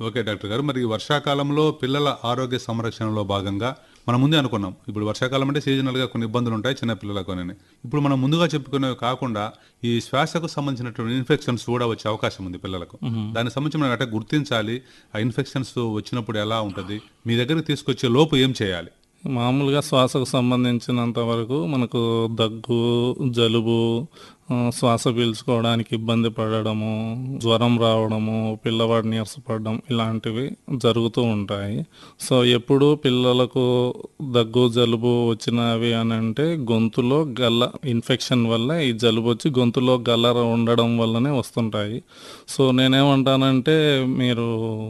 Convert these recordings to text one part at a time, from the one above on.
okay doctor గారు మరి ఈ వర్షాకాలంలో పిల్లల ఆరోగ్య సంరక్షణలో భాగంగా మనం ముందే అనుకున్నాం ఇప్పుడు వర్షాకాలం అంటే seasonal గా కొన్ని ఇబ్బందులు ఉంటాయి చిన్న పిల్లలకు అని ఇప్పుడు మనం ముందుగా చెప్పుకునేవి కాకుండా ఈ శ్వాసకు సంబంధించినటువంటి ఇన్ఫెక్షన్స్ కూడా వచ్చే అవకాశం ఉంది పిల్లలకు దానికి సంబంధించి మనం అంటే గుర్తించాలి ఆ ఇన్ఫెక్షన్స్ వచ్చినప్పుడు ఎలా ఉంటుంది మీ దగ్గరికి తీసుకొచ్చే లోపు ఏం చేయాలి మామూలుగా శ్వాసకు సంబంధించినంత వరకు మనకు దగ్గు జలుబు ఆ, శ్వాస పీల్చుకోవడానికి ఇబ్బంది పడడము జ్వరం రావడము పిల్లవాడు నీరసపడడం ఇలాంటివి జరుగుతూ ఉంటాయి సో ఎప్పుడు పిల్లలకు దగ్గు జలుబు వచ్చినవి అని అంటే గొంతులో గల్ల ఇన్ఫెక్షన్ వల్ల ఈ జలుబు వచ్చి గొంతులో గల్లర ఉండడం వల్లనే వస్తుంటాయి సో నేనేమంటానంటే మీరు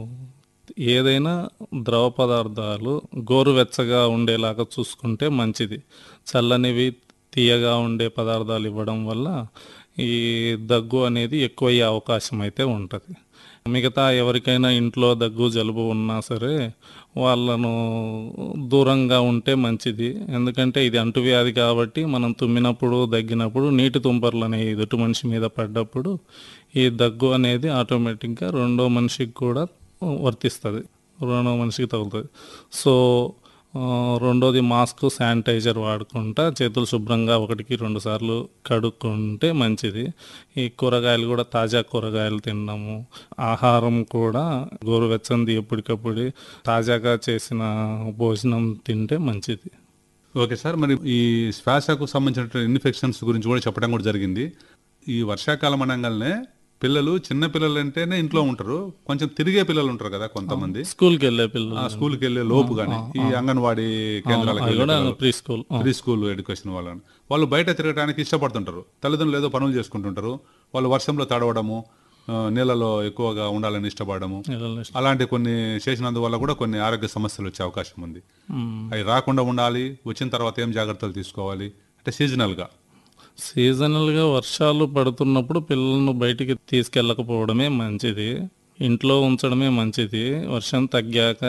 ఏదైనా ద్రవ పదార్థాలు గోరువెచ్చగా ఉండేలాగా చూసుకుంటే మంచిది చల్లనివి తీయగా ఉండే పదార్థాలు ఇవ్వడం వల్ల ఈ దగ్గు అనేది ఎక్కువయ్యే అవకాశం అయితే ఉంటుంది మిగతా ఎవరికైనా ఇంట్లో దగ్గు జలుబు ఉన్నా సరే వాళ్ళను దూరంగా ఉంటే మంచిది ఎందుకంటే ఇది అంటువ్యాధి కాబట్టి మనం తుమ్మినప్పుడు దగ్గినప్పుడు నీటి తుంపర్లు అనేవి ఎదుటి మనిషి మీద పడ్డప్పుడు ఈ దగ్గు అనేది ఆటోమేటిక్గా రెండో మనిషికి కూడా వర్తిస్తుంది రెండో మనిషికి తగులుతుంది సో ఆ, రెండోది మాస్క్ శానిటైజర్ వాడుకుంటా చేతులు శుభ్రంగా ఒకటికి రెండు సార్లు కడుక్కుంటే మంచిది ఈ కూరగాయలు కూడా తాజా కూరగాయలు తినడము ఆహారం కూడా గోరువెచ్చంది ఎప్పటికప్పుడు తాజాగా చేసిన భోజనం తింటే మంచిది ఓకే సార్ మరి ఈ శ్వాసకు సంబంధించినటువంటి ఇన్ఫెక్షన్స్ గురించి కూడా చెప్పడం కూడా జరిగింది ఈ వర్షాకాలం అనగానే పిల్లలు చిన్న పిల్లలు అంటేనే ఇంట్లో ఉంటారు కొంచెం తిరిగే పిల్లలు ఉంటారు కదా కొంతమంది స్కూల్కి వెళ్ళే పిల్లలు ఆ స్కూల్కి వెళ్ళే లోపు కానీ ఈ అంగన్వాడీ కేంద్రాలకు అవి వెళ్ళే కూడా పిల్లలు, pre school pre school education వాళ్ళని వాళ్ళు బయట తిరగడానికి ఇష్టపడుతుంటారు తల్లిదండ్రులు ఏదో పనులు చేసుకుంటుంటారు వాళ్ళు వర్షంలో తడవడము ఆ, నీళ్ళలో ఎక్కువగా ఉండాలని ఇష్టపడము అలాంటి కొన్ని చేసినందువల్ల కూడా కొన్ని ఆరోగ్య సమస్యలు వచ్చే అవకాశం ఉంది అవి రాకుండా ఉండాలి వచ్చిన తర్వాత ఏం జాగ్రత్తలు తీసుకోవాలి అంటే సీజనల్గా సీజనల్గా వర్షాలు పడుతున్నప్పుడు పిల్లలను బయటికి తీసుకెళ్ళకపోవడమే మంచిది ఇంట్లో ఉంచడమే మంచిది వర్షం తగ్గాక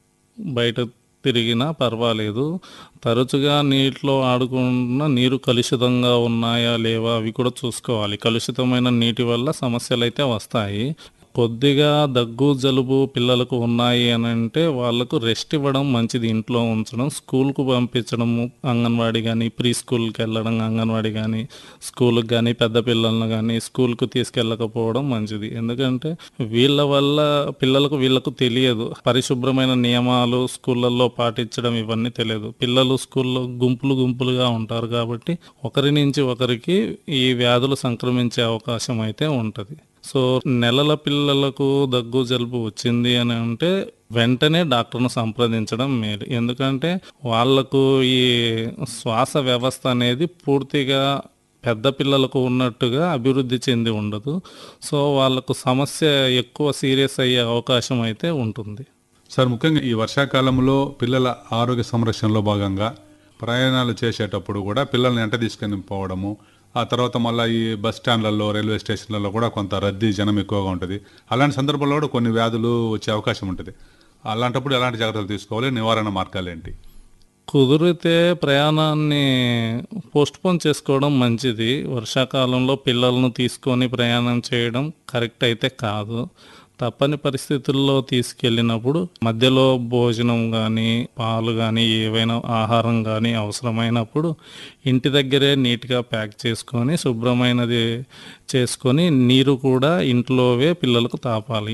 బయట తిరిగినా పర్వాలేదు తరచుగా నీటిలో ఆడుకున్న నీరు కలుషితంగా ఉన్నాయా లేవా అవి కూడా చూసుకోవాలి కలుషితమైన నీటి వల్ల సమస్యలు అయితే వస్తాయి కొద్దిగా దగ్గు జలుబు పిల్లలకు ఉన్నాయి అని అంటే వాళ్ళకు రెస్ట్ ఇవ్వడం మంచిది ఇంట్లో ఉంచడం స్కూల్కు పంపించడము అంగన్వాడీ కానీ ప్రీ స్కూల్కి వెళ్ళడం అంగన్వాడీ కానీ స్కూల్కి కానీ పెద్ద పిల్లలను కానీ స్కూల్కు తీసుకెళ్ళకపోవడం మంచిది ఎందుకంటే వీళ్ళ వల్ల పిల్లలకు వీళ్ళకు తెలియదు పరిశుభ్రమైన నియమాలు స్కూళ్ళల్లో పాటించడం ఇవన్నీ తెలియదు పిల్లలు స్కూల్లో గుంపులు గుంపులుగా ఉంటారు కాబట్టి ఒకరి నుంచి ఒకరికి ఈ వ్యాధులు సంక్రమించే అవకాశం అయితే ఉంటుంది సో నెలల పిల్లలకు దగ్గు జలుబు వచ్చింది అని అంటే వెంటనే డాక్టర్ను సంప్రదించడం మేలు ఎందుకంటే వాళ్ళకు ఈ శ్వాస వ్యవస్థ అనేది పూర్తిగా పెద్ద పిల్లలకు ఉన్నట్టుగా అభివృద్ధి చెంది ఉండదు సో వాళ్ళకు సమస్య ఎక్కువ సీరియస్ అయ్యే అవకాశం అయితే ఉంటుంది సార్ ముఖ్యంగా ఈ వర్షాకాలంలో పిల్లల ఆరోగ్య సంరక్షణలో భాగంగా ప్రయాణాలు చేసేటప్పుడు కూడా పిల్లల్ని ఎంట తీసుకొని పోవడము ఆ తర్వాత మళ్ళీ ఈ బస్ స్టాండ్లలో రైల్వే స్టేషన్లలో కూడా కొంత రద్దీ జనం ఎక్కువగా ఉంటుంది అలాంటి సందర్భంలో కూడా కొన్ని వ్యాధులు వచ్చే అవకాశం ఉంటుంది అలాంటప్పుడు ఎలాంటి జాగ్రత్తలు తీసుకోవాలి నివారణ మార్గాలు ఏంటి కుదిరితే ప్రయాణాన్ని పోస్ట్పోన్ చేసుకోవడం మంచిది వర్షాకాలంలో పిల్లలను తీసుకొని ప్రయాణం చేయడం కరెక్ట్ అయితే కాదు తప్పని పరిస్థితుల్లో తీసుకెళ్ళినప్పుడు మధ్యలో భోజనం కానీ పాలు కానీ ఏవైనా ఆహారం కానీ అవసరమైనప్పుడు ఇంటి దగ్గరే నీట్గా ప్యాక్ చేసుకొని శుభ్రమైనది చేసుకొని నీరు కూడా ఇంట్లోవే పిల్లలకు తాపాలి